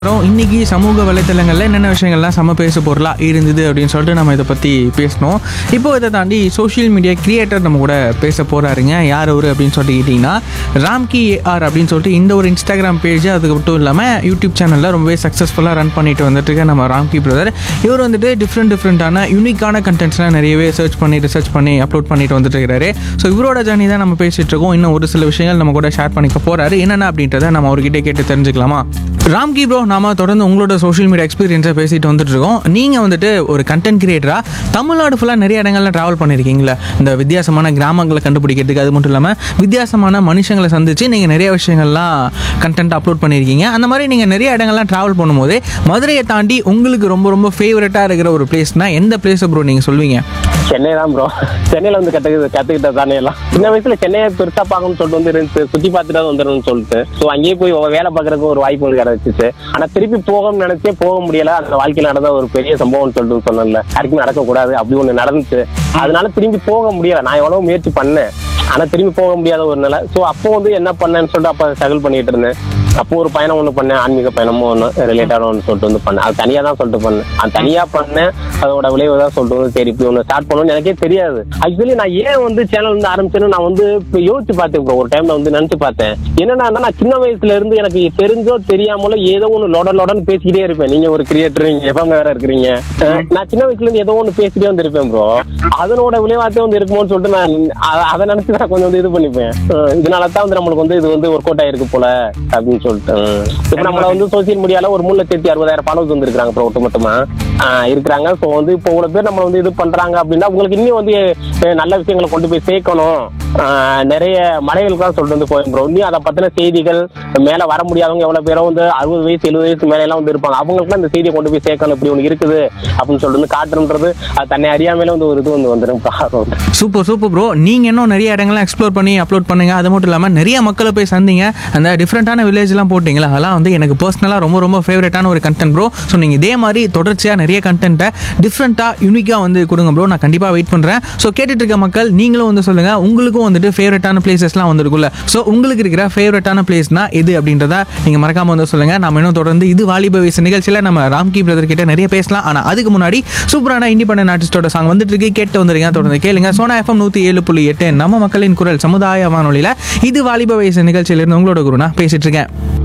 அப்புறம் இன்னைக்கு சமூக வலைத்தளங்களில் என்னென்ன விஷயங்கள்லாம் செம பேச பொருளாக இருந்தது அப்படின்னு சொல்லிட்டு நம்ம இதை பற்றி பேசணும் இப்போ இதை தாண்டி சோஷியல் மீடியா கிரியேட்டர் நம்ம கூட பேச போகிறாருங்க யார் அவர் அப்படின்னு சொல்லிட்டு கேட்டிங்கன்னா ராம்கி ஏஆர் அப்படின்னு சொல்லிட்டு இந்த ஒரு இன்ஸ்டாகிராம் பேஜ் அதுக்கு மட்டும் இல்லாமல் யூடியூப் சேனலில் ரொம்பவே சக்ஸஸ்ஃபுல்லாக ரன் பண்ணிட்டு வந்துட்டு இருக்க நம்ம ராம்கி பிரதர் இவர் வந்துட்டு டிஃப்ரெண்ட் டிஃப்ரெண்ட்டான யூனிக்கான கண்டென்ட்ஸ்லாம் நிறையவே சர்ச் பண்ணி ரிசர்ச் பண்ணி அப்லோட் பண்ணிட்டு வந்துட்டு இருக்கிறாரு ஸோ இவரோட ஜர்னி தான் நம்ம பேசிகிட்டு இருக்கோம் இன்னும் ஒரு சில விஷயங்கள் நம்ம கூட ஷேர் பண்ணிக்க போகிறாரு என்னென்ன அப்படின்றத நம்ம அவர்கிட்ட கேட்டு தெரிஞ்சுக்கலாமா ராம்கி ப்ரோ நாம தொடர்ந்து உங்களோட சோஷியல் மீடியா எக்ஸ்பீரியன்ஸை பேசிட்டு வந்துட்டு இருக்கோம் நீங்கள் வந்துட்டு ஒரு கண்டென்ட் கிரியேட்டராக தமிழ்நாடு ஃபுல்லாக நிறைய இடங்கள்ல ட்ராவல் பண்ணியிருக்கீங்களா இந்த வித்தியாசமான கிராமங்களை கண்டுபிடிக்கிறதுக்கு அது மட்டும் இல்லாமல் வித்தியாசமான மனுஷங்களை சந்திச்சு நீங்கள் நிறைய விஷயங்கள்லாம் கண்டென்ட் அப்லோட் பண்ணியிருக்கீங்க அந்த மாதிரி நீங்கள் நிறைய இடங்கள்லாம் ட்ராவல் பண்ணும்போது மதுரையை தாண்டி உங்களுக்கு ரொம்ப ரொம்ப ஃபேவரட்டாக இருக்கிற ஒரு பிளேஸ்னா எந்த பிளேஸை ப்ரோ நீங்கள் சொல்வீங்க சென்னை தான் ப்ரோ சென்னையில வந்து கத்துக்கிட்டு கத்துக்கிட்ட தானே எல்லாம் சின்ன வயசுல சென்னையை பெருசா பார்க்கணும்னு சொல்லிட்டு வந்து இருந்துச்சு சுத்தி பார்த்துட்டு வந்துடணும்னு சொல்லிட்டு ஸோ அங்கேயே போய் வேலை பார்க்கறதுக்கு ஒரு வாய்ப்புகள் கிடைச்சிச்சு ஆனா திருப்பி போகணும்னு நினைச்சே போக முடியல அந்த வாழ்க்கையில நடந்த ஒரு பெரிய சம்பவம்னு சொல்லிட்டு சொன்னேன்ல யாருக்குமே நடக்கக்கூடாது அப்படி ஒண்ணு நடந்துச்சு அதனால திரும்பி போக முடியல நான் எவ்வளவு முயற்சி பண்ணேன் ஆனா திரும்பி போக முடியாத ஒரு நிலை ஸோ அப்போ வந்து என்ன பண்ணேன்னு சொல்லிட்டு அப்ப ஸ்ட்ரகிள் பண்ணிட்டு இருந்தேன் அப்போ ஒரு பயணம் ஒன்று பண்ணேன் ஆன்மீக பயணமும் ஒன்று ரிலேட்டடாக ஒன்று சொல்லிட்டு வந்து பண்ணேன் அது தனியாக தான் சொல்லிட்டு பண்ணேன் அது தனியாக பண்ணேன் அதோட விளைவு தான் சொல்லிட்டு வந்து சரி இப்படி ஒன்று ஸ்டார்ட் பண்ணணும்னு எனக்கே தெரியாது ஆக்சுவலி நான் ஏன் வந்து சேனல் வந்து ஆரம்பிச்சேன்னு நான் வந்து இப்போ யோசிச்சு பார்த்தேன் bro. ஒரு டைம்ல வந்து நினைச்சு பார்த்தேன் என்னன்னா நான் சின்ன வயசுல இருந்து எனக்கு தெரிஞ்சோ தெரியாமலோ ஏதோ ஒன்று லொட லொடன்னு பேசிக்கிட்டே இருப்பேன் நீங்க ஒரு கிரியேட்டர் நீங்க எஃப்எம் வேற இருக்கிறீங்க அஹ் நான் சின்ன வயசுல இருந்து ஏதோ ஒன்று பேசிட்டே வந்து இருப்பேன் ப்ரோ அதனோட விளைவாத்தே வந்து இருக்குமோன்னு சொல்லிட்டு நான் அ- அதை நினைச்சு தான் கொஞ்சம் வந்து இது பண்ணிப்பேன் அஹ் இதனால தான் வந்து நம்மளுக்கு வந்து இது வந்து ஒர்க் அவுட் ஆயிருக்கு போல அப்படின்னு சொல்லிட்டு இப்போ நம்மள வந்து சோசியல் மீடியால ஒரு மூணு லட்சத்தி அறுபதாயிரம் ஃபாலோவர்ஸ் வந்து இருக்காங்க ப்ரோ ஒட்டுமொத்தமா ஆஹ் இருக்கிறாங்க ஸோ வந்து இப்போ இவ்வளவு பேர் நம்ம வந்து இது பண்றாங்க அப்படின்னா உங்களுக்கு இன்னும் வந்து அஹ் நல்ல விஷயங்களை கொண்டு போய் சேர்க்கணும் ஆஹ் நிறைய மலைகளுக்கெல்லாம் சொல்லிட்டு வந்து போய் ப்ரோ இன்னும் அதை பத்தின செய்திகள் மேல வர முடியாதவங்க எவ்வளவு பேரும் வந்து அறுபது வயசு எழுபது வயசு மேல எல்லாம் வந்து இருப்பாங்க அவங்களுக்குலாம் இந்த செய்தியை கொண்டு போய் சேர்க்கணும் இப்படி ஒன்று இருக்குது அப்படின்னு சொல்லிட்டு வந்து காட்டுன்றது அது தன்னை அறியாமலே வந்து ஒரு இது வந்து வந்துடும் ப்ராப்ளம் சூப்பர் சூப்பர் ப்ரோ நீங்கள் இன்னும் நிறைய இடங்கள்லாம் எக்ஸ்ப்ளோர் பண்ணி அப்லோட் பண்ணுங்க அது மட்டும் இல்லாமல் நிறைய மக்களை போய் சந்திங்க அந்த டிஃப்ரெண்ட்டான வில்லேஜ்லாம் போட்டிங்களா அதெல்லாம் வந்து எனக்கு பர்சனலாக ரொம்ப ரொம்ப ஃபேவரட்டான ஒரு கண்டென்ட் ப்ரோ ஸோ நீங்கள் இதே மாதிரி தொடர்ச்சியாக நிறைய கண்டென்ட்டை டிஃப்ரெண்ட்டாக யூனிக்காக வந்து கொடுங்க ப்ரோ நான் கண்டிப்பாக வெயிட் பண்ணுறேன் ஸோ கேட்டுட்டு இருக்க மக்கள் நீங்களும் வந்து சொல்லுங்கள் உங்களுக்கும் வந்துட்டு ஃபேவரட்டான பிளேசஸ்லாம் வந்துருக்குல்ல ஸோ உங்களுக்கு இருக்கிற ஃபேவரட்டான பிளேஸ்னா எது அப்படின்றத நீங்கள் மறக்காம வந்து சொல்லுங்கள் நம்ம இன்னும் தொடர்ந்து இது வாலிப வயசு நிகழ்ச்சியில் நம்ம ராம்கி பிரதர் கிட்ட நிறைய பேசலாம் ஆனால் அதுக்கு முன்னாடி சூப்பரான இண்டிபெண்டன்ட் ஆர்டிஸ்டோட சாங் வந்துட்டு இருக்கு கேட்டு வந்துருங்க தொடர்ந்து கேளுங்க சோனா எஃப்எம் நூற்றி ஏழு புள்ளி எட்டு நம்ம மக்களின் குரல் சமுதாய வானொலியில் இது வாலிப வயசு நிகழ்ச்சியிலிருந்து உங்களோட குருனா பேசிட்டு இருக்கேன்